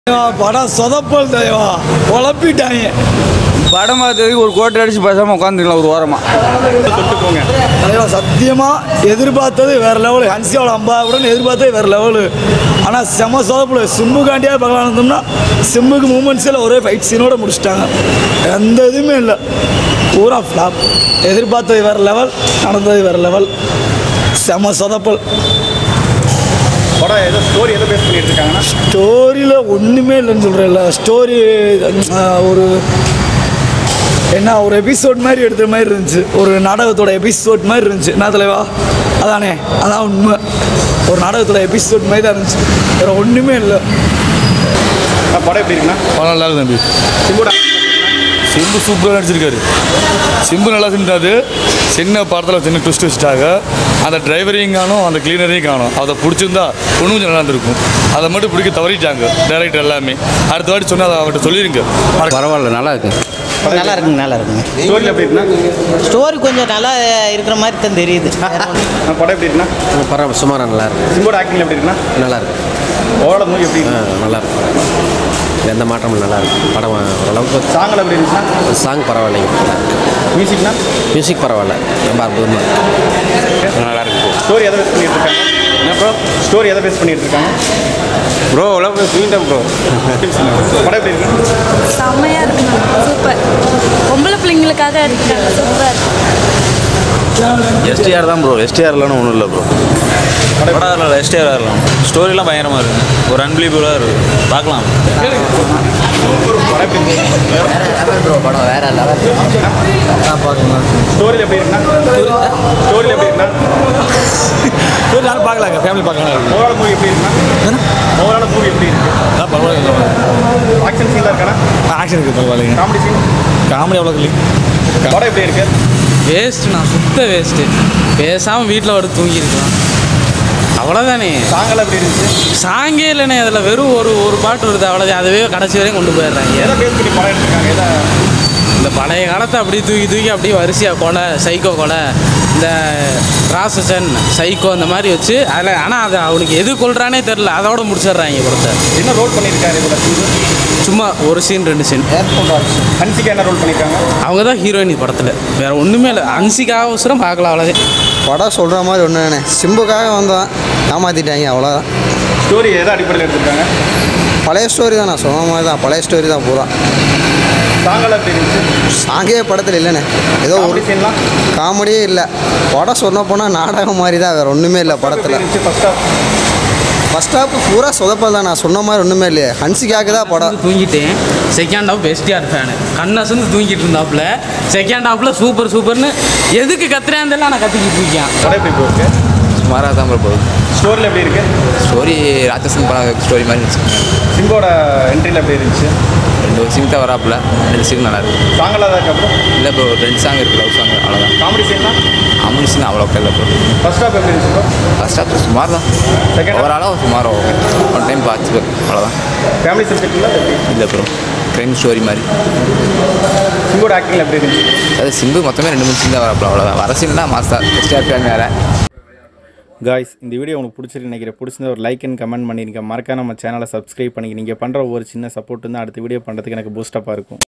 படம் சொதப்பல் தெய்வா குழப்பிட்டாங்க படம் பார்த்ததுக்கு ஒரு கோட்டை அடிச்சு பேசாமல் உட்காந்துக்கலாம் ஒரு ஓரமாக தலைவா சத்தியமா எதிர்பார்த்தது வேற லெவலு ஹன்சியோட அம்பாவுடன் எதிர்பார்த்தது வேற லெவலு ஆனால் செம சொதப்பல் சிம்புக்காண்டியாக பார்க்கலாம் இருந்தோம்னா சிம்புக்கு மூமெண்ட்ஸில் ஒரே ஃபைட் சீனோட முடிச்சிட்டாங்க எந்த இதுவுமே இல்லை பூரா ஃப்ளாப் எதிர்பார்த்தது வேற லெவல் நடந்தது வேற லெவல் செம சொதப்பல் படம் ஏதோ ஸ்டோரி எதை பேஸ் பண்ணிட்டு இருக்காங்கன்னா ஸ்டோரியில் ஒன்றுமே இல்லைன்னு சொல்கிறேன்ல ஸ்டோரி ஒரு என்ன ஒரு எபிசோட் மாதிரி எடுத்த மாதிரி இருந்துச்சு ஒரு நாடகத்தோட எபிசோட் மாதிரி இருந்துச்சு என்ன தலைவா அதானே அதான் உண்மை ஒரு நாடகத்தோட எபிசோட் மாதிரி தான் இருந்துச்சு வேறு ஒன்றுமே இல்லை ஆ, படம் எப்படி இருக்குன்னா படம் நல்லா இருக்கு தம்பி சிம்புடா சிம்பு சூப்பராக நடிச்சிருக்காரு சிம்பு நல்லா செஞ்சாது சின்ன படத்தில் சின்ன ட்விஸ்ட் வச்சுட்டாங்க அந்த டிரைவரையும் காணும் அந்த கிளீனரையும் காணும் அதை பிடிச்சிருந்தா இன்னும் கொஞ்சம் நல்லா இருந்திருக்கும் அதை மட்டும் பிடிக்க தவறிட்டாங்க டேரக்டர் எல்லாமே அடுத்த வாட்டி சொன்னால் அதை அவர்கிட்ட சொல்லிடுங்க பரவாயில்ல நல்லா இருக்கு நல்லா இருக்குங்க நல்லா இருக்குங்க ஸ்டோரியில் எப்படி இருக்குன்னா ஸ்டோரி கொஞ்சம் நல்லா இருக்கிற மாதிரி தான் தெரியுது ஆ, படம் எப்படி இருக்குன்னா பரவாயில்ல சுமாராக நல்லா இருக்கு சிம்போட ஆக்டிங் எப்படி இருக்குன்னா நல்லா இருக்கு ஓவரால் மூவி எப்படி ஆ, இருக்கு நல்லா இருக்கு எந்த மாற்றமும் நல்லா இருக்கு படம் ஓரளவுக்கு சாங்கில் எப்படி இருந்துச்சுன்னா சாங் பரவாயில்லைங்க நல்லா இருக்கு மியூசிக்னா மியூசிக் பரவாயில்ல ரொம்ப அற்புதமாக இருக்கு நல்லா இருக்கு ஸ்டோரி எதை பேஸ் பண்ணிட்டு இருக்காங்க என்ன ப்ரோ ஸ்டோரி எதை பேஸ் பண்ணிட்டு இருக்காங்க ப்ரோ அவ்வளோ தூங்கிட்டேன் ப்ரோ படம் எப்படி இருக்கு செம்மையாக இருக்குங்க சூப்பர் பொம்பளை பிள்ளைங்களுக்காக எடுத்துட்டாங்க சூப்பர் எஸ்டிஆர் தான் ப்ரோ எஸ்டிஆர்லாம் ஒன்றும் இல்லை ப்ரோ படம் இல்லை எஸ்டிஆர் வரலாம் ஸ்டோரிலாம் பயங்கரமாக இருக்கு ஒரு அன்பிலீபிளாக இருக்குது பார்க்கலாம் ப்ரோ படம் வேற லெவல் ஸ்டோரியில் எப்படி இருக்குன்னா ஸ்டோரியில் எப்படி இருக்குன்னா நானும் பார்க்கலாங்க ஃபேமிலி பார்க்கலாம் ஓவரால் மூவி எப்படி இருக்குன்னா ஓவரால் மூவி எப்படி இருக்கு பரவாயில்ல ஆக்ஷன் சீன்லாம் இருக்கானா ஆக்ஷன் இருக்குது பரவாயில்லைங்க காமெடி சீன் காமெடி அவ்வளோ இல்லைங்க படம் எப்படி இருக்கு வேஸ்ட்டு நான் சுத்த வேஸ்ட்டு பேசாமல் வீட்டில் வந்து தூங்கியிருக்கலாம் அவ்வளோதானே சாங்கெல்லாம் எப்படி இருந்துச்சு சாங்கே இல்லைண்ணே அதில் வெறும் ஒரு ஒரு பாட்டு வருது அவ்வளோதான் அதுவே கடைசி வரையும் கொண்டு போயிடுறாங்க எதை பேஸ் பண்ணி படம் எடுத்திருக்காங்க எதை இந்த பழைய காலத்தை அப்படியே தூக்கி தூக்கி அப்படியே வரிசையாக கொலை சைக்கோ கொலை இந்த ராசசன் சைக்கோ இந்த மாதிரி வச்சு அதில் ஆனால் அது அவனுக்கு எது கொள்றானே தெரில அதோட முடிச்சிடுறாங்க படத்தை என்ன ரோல் பண்ணியிருக்காரு இதில் சும்மா ஒரு சீன் ரெண்டு சீன் ஹன்சிகா என்ன ரோல் பண்ணியிருக்காங்க அவங்க தான் ஹீரோயின் படத்தில் வேறு ஒன்றுமே இல்லை அன்சிக்காக அவசரம் பார்க்கலாம் அவ்வளோதான் படம் சொல்கிற மாதிரி ஒன்று சிம்புக்காக வந்தோம் ஏமாற்றிட்டாங்க அவ்வளோதான் ஸ்டோரி எதை அடிப்படையில் எடுத்திருக்காங்க பழைய ஸ்டோரி தான் நான் சொன்ன மாதிரி தான் பழைய ஸ்டோரி தான் பூரா சாங்கெல்லாம் எப்படி இருந்துச்சு சாங்கே படத்தில் இல்லைண்ணே ஏதோ ஒரு காமெடி சீன்லாம் காமெடியே இல்லை படம் சொன்ன போனால் நாடகம் மாதிரி தான் வேறு ஒன்றுமே இல்லை படத்தில் இருந்துச்சு ஃபர்ஸ்ட் ஹாஃப் ஃபஸ்ட் ஹாஃப் பூரா சொதப்பல் தான் நான் சொன்ன மாதிரி ஒன்றுமே இல்லையே ஹன்சிக்காக தான் படம் வந்து தூங்கிட்டேன் செகண்ட் ஹாஃப் பெஸ்டியார் ஃபேனு கண்ணசந்து தூங்கிட்டு இருந்தாப்புல செகண்ட் ஹாஃபில் சூப்பர் சூப்பர்னு எதுக்கு கத்துறேன் தெரியல நான் கத்திக்கிட்டு இருக்கேன் படம் எப்படி போயிருக்கு சுமாராக தான் ப்ரோ போகுது ஸ்டோரியில் எப்படி இருக்கு ஸ்டோரி ராட்சசன் படம் ஸ்டோரி மாதிரி இருந்துச்சு சிம்போட என்ட்ரியில் எப்படி இருந்துச்சு ரெண்டு சிங் தான் வராப்புல ரெண்டு சீன் நல்லா இருக்கு சாங்கெல்லாம் தான் அப்புறம் இல்லை ப்ரோ ரெண்டு சாங் இருக்கு லவ் சாங் அவ்வளோதான் காமெடி சீன்லாம் அமுனிஷன் அவ்வளோ இல்லை ப்ரோ ஃபர்ஸ்ட் ஹாஃப் எப்படி இருந்துச்சு ஃபர்ஸ்ட் ஹாஃப் சுமார் தான் Second half? ஓவராலாக சுமார் ஓகே ஒன் டைம் பார்த்து அவ்வளோதான் ஃபேமிலி சப்ஜெக்டில் எப்படி இல்லை ப்ரோ க்ரைம் ஸ்டோரி மாதிரி சிம்போட ஆக்டிங் எப்படி இருந்துச்சு அது சிம்பு மொத்தமே ரெண்டு மூணு சீன் தான் வரப்போ அவ்வளோதான் வர சீன் தான் மாஸ்டா எஸ்டிஆர் ஃபேன் வேறு காய்ஸ் இந்த வீடியோ உங்களுக்கு பிடிச்சிருக்கு நினைக்கிறேன் பிடிச்சிருந்தா ஒரு லைக் அண்ட் கமெண்ட் பண்ணிருங்க மறக்காம நம்ம சேனலை சப்ஸ்கிரைப் பண்ணிக்க நீங்கள் பண்ணுற ஒரு சின்ன சப்போர்ட் தான் அடுத்த வீடியோ பண்ணுறதுக்கு எனக்கு பூஸ்டப்பாக இருக்கும்